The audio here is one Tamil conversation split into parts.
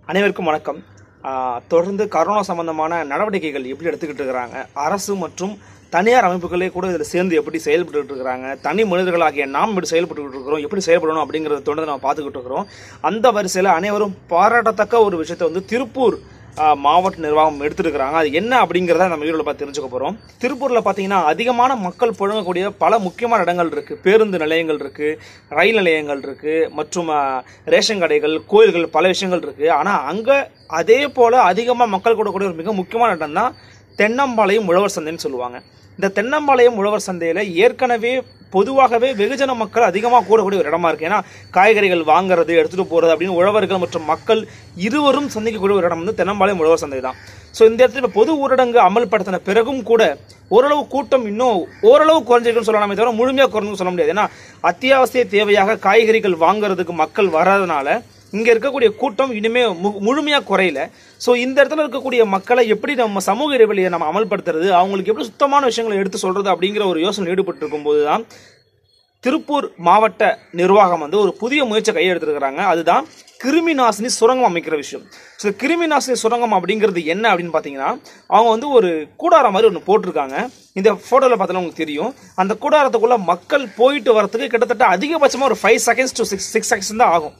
அனைவருக்கும் வணக்கம் ஆஹ் தொடர்ந்து கரோனா சம்பந்தமான நடவடிக்கைகள் எப்படி எடுத்துக்கிட்டு இருக்கிறாங்க அரசு மற்றும் தனியார் அமைப்புகளே கூட இதில் சேர்ந்து எப்படி செயல்பட்டு இருக்கிறாங்க தனி மனிதர்களாகிய நாம் எப்படி செயல்பட்டு இருக்கிறோம் எப்படி செயல்படணும் அப்படிங்கிறத தொடர்ந்து நம்ம பார்த்துக்கிட்டு இருக்கிறோம் அந்த வரிசையில் அனைவரும் பாராட்டத்தக்க ஒரு விஷயத்தை வந்து திருப்பூர் ஆஹ், மாவட்ட நிர்வாகம் எடுத்திருக்கிறாங்க அது என்ன அப்படிங்கிறத நம்ம வீடியோவில் பார்த்து தெரிஞ்சுக்க போகிறோம் திருப்பூரில் பார்த்தீங்கன்னா அதிகமான மக்கள் புழங்கக்கூடிய பல முக்கியமான இடங்கள் இருக்குது பேருந்து நிலையங்கள் இருக்குது ரயில் நிலையங்கள் இருக்குது மற்றும் ஆஹ், ரேஷன் கடைகள் கோயில்கள் பல விஷயங்கள் இருக்குது ஆனால் அங்கே அதே போல் அதிகமாக மக்கள் கூடக்கூடிய ஒரு மிக முக்கியமான இடம் தான் தென்னம்பாளையம் உழவர் சந்தைன்னு சொல்லுவாங்க இந்த தென்னம்பாளையம் உழவர் சந்தையில் ஏற்கனவே பொதுவாகவே வெகுஜன மக்கள் அதிகமாக கூடக்கூடிய ஒரு இடமா இருக்கு ஏன்னா காய்கறிகள் வாங்குறது எடுத்துகிட்டு போகிறது அப்படின்னு உழவர்கள் மற்றும் மக்கள் இருவரும் சந்திக்கக்கூடிய ஒரு இடம் வந்து தென்னம்பாளையம் உழவர் சந்தை தான் ஸோ இந்த இடத்துல இப்போ பொது ஊரடங்கு அமல்படுத்தின பிறகும் கூட ஓரளவு கூட்டம் இன்னும் ஓரளவு குறைஞ்சிருக்குன்னு சொல்லலாமே தவிர முழுமையாக குறைஞ்சுன்னு சொல்ல முடியாது ஏன்னா அத்தியாவசிய தேவையாக காய்கறிகள் வாங்குறதுக்கு மக்கள் வராதனால இங்கே இருக்கக்கூடிய கூட்டம் இனிமே மு- முழுமையா குறையல ஸோ இந்த இடத்துல இருக்கக்கூடிய மக்களை எப்படி நம்ம சமூக இடைவெளியை நம்ம அமல்படுத்துறது அவங்களுக்கு எப்படி சுத்தமான விஷயங்களை எடுத்து சொல்றது அப்படிங்கிற ஒரு யோசனை ஈடுபட்டு இருக்கும்போது தான் திருப்பூர் மாவட்ட நிர்வாகம் வந்து ஒரு புதிய முயற்சியை கையெடுத்திருக்கிறாங்க அதுதான் கிருமி நாசினி சுரங்கம் அமைக்கிற விஷயம் ஸோ கிருமி நாசினி சுரங்கம் அப்படிங்கிறது என்ன அப்படின்னு பார்த்தீங்கன்னா அவங்க வந்து ஒரு கூடாரம் மாதிரி ஒன்று போட்டிருக்காங்க இந்த ஃபோட்டோவில் பார்த்தாலும் உங்களுக்கு தெரியும் அந்த கூடாரத்துக்குள்ள மக்கள் போயிட்டு வரதுக்கு கிட்டத்தட்ட அதிகபட்சமாக ஒரு five seconds to six six seconds தான் ஆகும்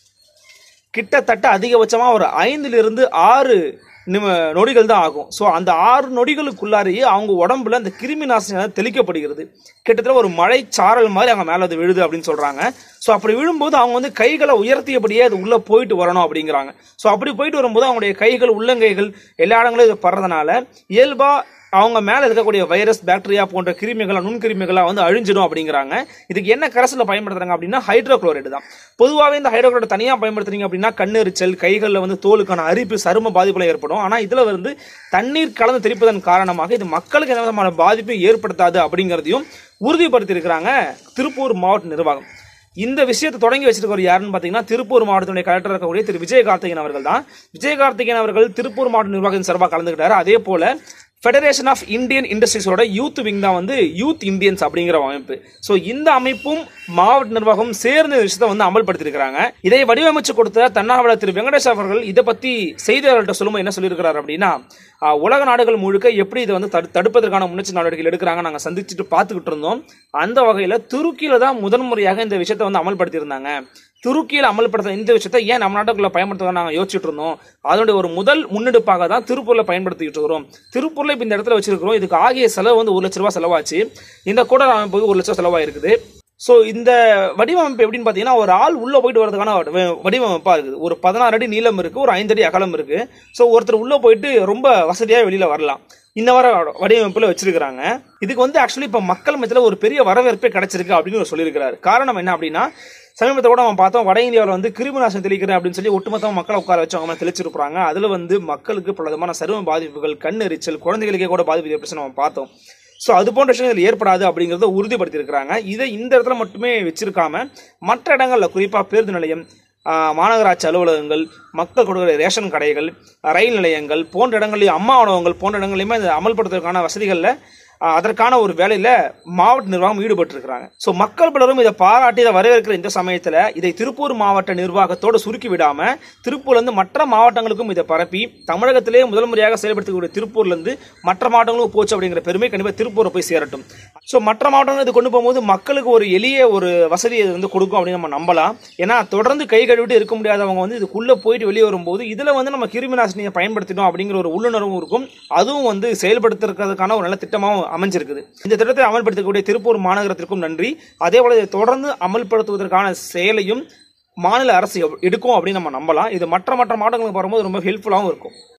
கிட்டத்தட்ட அதிகபட்சமாக ஒரு ஐந்திலிருந்து ஆறு நிம நொடிகள் தான் ஆகும் ஸோ அந்த ஆறு நொடிகளுக்குள்ளாரையே அவங்க உடம்புல அந்த கிருமி நாசினி வந்து தெளிக்கப்படுகிறது கிட்டத்தட்ட ஒரு மழை சாரல் மாதிரி அவங்க மேலே அது விழுது அப்படின்னு சொல்கிறாங்க ஸோ அப்படி விழும்போது அவங்க வந்து கைகளை உயர்த்தியபடியே அது உள்ளே போயிட்டு வரணும் அப்படிங்கிறாங்க ஸோ அப்படி போயிட்டு வரும்போது அவங்களுடைய கைகள் உள்ளங்கைகள் எல்லா இடங்களும் இது படுறதுனால இயல்பாக அவங்க மேலே இருக்கக்கூடிய வைரஸ் பாக்டீரியா போன்ற கிருமிகள் நுண்கிருமிகளாக வந்து அழிஞ்சிடும் அப்படிங்கிறாங்க இதுக்கு என்ன கரைசலில் பயன்படுத்துறாங்க அப்படின்னா ஹைட்ரோக்ளோரைடு தான் பொதுவாகவே இந்த ஹைட்ரோக்ளோரைடு தனியாக பயன்படுத்துறீங்க அப்படின்னா கண்ணெரிச்சல் கைகளில் வந்து தோலுக்கான அரிப்பு சரும பாதிப்புல ஏற்படும் ஆனால் இதில் வந்து தண்ணீர் கலந்து தெளிப்பதன் காரணமாக இது மக்களுக்கு எந்த விதமான பாதிப்பையும் ஏற்படுத்தாது அப்படிங்கிறதையும் உறுதிப்படுத்தியிருக்கிறாங்க திருப்பூர் மாவட்ட நிர்வாகம் இந்த விஷயத்தை தொடங்கி வச்சிருக்கவர் யாருன்னு பார்த்தீங்கன்னா திருப்பூர் மாவட்டத்துடைய கலெக்டர் இருக்கக்கூடிய திரு விஜய கார்த்திகேயன் அவர்கள் தான் விஜய கார்த்திகேயன் அவர்கள் திருப்பூர் மாவட்ட நிர்வாகத்தின் சார்பாக கலந்துக்கிட்டாரு அதே போல ஃபெடரேஷன் ஆஃப் இந்தியன் இண்டஸ்ட்ரீஸோட யூத் விங் தான் வந்து யூத் இந்தியன்ஸ் அப்படிங்கிற அமைப்பு ஸோ இந்த அமைப்பும் மாவட்ட நிர்வாகம் சேர்ந்து இந்த விஷயத்தை வந்து அமல்படுத்தியிருக்கிறாங்க இதை வடிவமைச்சு கொடுத்த தன்னார்வலர் திரு வெங்கடேஷ் அவர்கள் இதை பத்தி செய்தியாளர்கிட்ட சொல்லும்போது என்ன சொல்லியிருக்கிறார் அப்படின்னா ஆஹ், உலக நாடுகள் முழுக்க எப்படி இதை வந்து தடு தடுப்பதற்கான முன்னெச்சரிக்கை நடவடிக்கைகள் எடுக்கிறாங்க நாங்கள் சந்திச்சுட்டு பார்த்துக்கிட்டு இருந்தோம் அந்த வகையில் துருக்கியில தான் முதன்முறையாக இந்த விஷயத்தை வந்து அமல்படுத்தியிருந்தாங்க துருக்கியில் அமல்படுத்த இந்த விஷயத்தை ஏன் நம்ம நாட்டுக்குள்ள பயன்படுத்த நாங்கள் யோசிச்சுட்டு இருந்தோம் அதனுடைய ஒரு முதல் முன்னெடுப்பாக தான் திருப்பூர்ல பயன்படுத்திக்கிட்டு இருக்கிறோம் திருப்பூர்ல இப்போ இந்த இடத்துல வச்சிருக்கிறோம் இதுக்கு ஆகிய செலவு வந்து ஒரு லட்ச ரூபாய் செலவாச்சு இந்த கூட அமைப்புக்கு ஒரு லட்சம் செலவாயிருக்குது ஸோ இந்த வடிவமைப்பு எப்படின்னு பார்த்தீங்கன்னா ஒரு ஆள் உள்ள போயிட்டு வரதுக்கான வடி- வடிவமைப்பா இருக்குது ஒரு பதினாறு அடி நீளம் இருக்கு ஒரு ஐந்து அடி அகலம் இருக்கு ஸோ ஒருத்தர் உள்ள போயிட்டு ரொம்ப வசதியாக வெளியில வரலாம் இந்த வர வடிவமைப்புல வச்சிருக்கிறாங்க இதுக்கு வந்து ஆக்சுவலி இப்போ மக்கள் மத்தியில் ஒரு பெரிய வரவேற்பே கிடைச்சிருக்கு அப்படின்னு அவர் சொல்லியிருக்கிறாரு காரணம் என்ன அப்படின்னா சமீபத்தில் கூட நம்ம பார்த்தோம் வட இந்தியாவில் வந்து கிருமி நாசம் தெளிக்கிறேன் அப்படின்னு சொல்லி ஒட்டுமொத்தமாக மக்களை உட்கார வச்சு அவங்க மேல தெளிச்சிருப்பாங்க அதில் வந்து மக்களுக்கு பல விதமான சரும பாதிப்புகள் கண் எரிச்சல் குழந்தைகளுக்கே கூட பாதிப்பு ஏற்பட்டு நம்ம பார்த்தோம் ஸோ அது போன்ற விஷயங்கள் இதில் ஏற்படாது அப்படிங்கிறத உறுதிப்படுத்தியிருக்கிறாங்க இதை இந்த இடத்துல மட்டுமே வச்சிருக்காம மற்ற இடங்களில் குறிப்பாக பேருந்து நிலையம் ஆஹ், மாநகராட்சி அலுவலகங்கள் மக்கள் கொடுக்கிற ரேஷன் கடைகள் ரயில் நிலையங்கள் போன்ற இடங்களையும் அம்மா உணவகங்கள் போன்ற இடங்களையுமே இதை அமல்படுத்துவதற்கான வசதிகளில் ஆஹ், அதற்கான ஒரு வேலையில் மாவட்ட நிர்வாகம் ஈடுபட்டு இருக்கிறாங்க ஸோ மக்கள் பலரும் இதை பாராட்டி இதை வரவேற்கிற இந்த சமயத்தில் இதை திருப்பூர் மாவட்ட நிர்வாகத்தோடு சுருக்கி விடாம திருப்பூர்லேருந்து மற்ற மாவட்டங்களுக்கும் இதை பரப்பி தமிழகத்திலே முதல் முறையாக செயல்படுத்தக்கூடிய திருப்பூர்லேருந்து மற்ற மாவட்டங்களுக்கும் போச்சு அப்படிங்கிற பெருமை கண்டிப்பாக திருப்பூரை போய் சேரட்டும் ஸோ மற்ற மாவட்டங்கள் இது கொண்டு போகும்போது மக்களுக்கு ஒரு எளிய ஒரு வசதியை இது வந்து கொடுக்கும் அப்படின்னு நம்ம நம்பலாம் ஏன்னா தொடர்ந்து கை கழுவிட்டு இருக்க முடியாதவங்க வந்து இதுக்குள்ளே போயிட்டு வெளியே வரும்போது இதில் வந்து நம்ம கிருமி நாசினியை பயன்படுத்திட்டோம் அப்படிங்கிற ஒரு உள்ளுணர்வும் இருக்கும் அதுவும் வந்து செயல்படுத்துறதுக்கான ஒரு நல்ல திட்டமாகவும் அமைஞ்சிருக்குது இந்த திட்டத்தை அமல்படுத்தக்கூடிய திருப்பூர் மாநகரத்திற்கும் நன்றி அதே போல இதை தொடர்ந்து அமல்படுத்துவதற்கான செயலையும் மாநில அரசு எடுக்கும் அப்படின்னு நம்ம நம்பலாம் இது மற்ற மற்ற மாவட்டங்களுக்கு வரும்போது ரொம்ப ஹெல்ப்ஃபுல்லாகவும் இருக்கும்